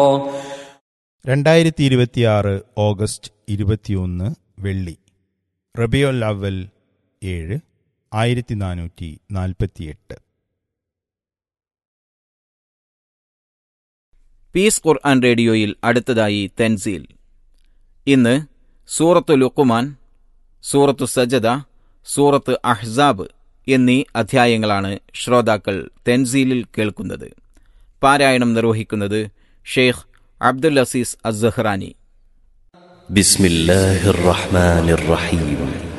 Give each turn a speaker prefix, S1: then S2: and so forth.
S1: രണ്ടായിരത്തി ഇരുപത്തിയാറ് ഓഗസ്റ്റ് ഇരുപത്തിയൊന്ന് വെള്ളി റബിയുൽ അവൽ ഏഴ് ആയിരത്തി നാനൂറ്റി നാൽപ്പത്തിയെട്ട്
S2: പീസ് ഖുർആൻ റേഡിയോയിൽ അടുത്തതായി തെൻസീൽ ഇന്ന് സൂറത്തു ലുക്കുമാൻ സൂറത്തു സജദ സൂറത്ത് അഹ്സാബ് എന്നീ അധ്യായങ്ങളാണ് ശ്രോതാക്കൾ തെൻസീലിൽ കേൾക്കുന്നത് പാരായണം നിർവഹിക്കുന്നത് ഷെയ്ഖ് അബ്ദുൽ അസീസ് അസ്സഹ്റാനി
S3: بسم الله الرحمن الرحيم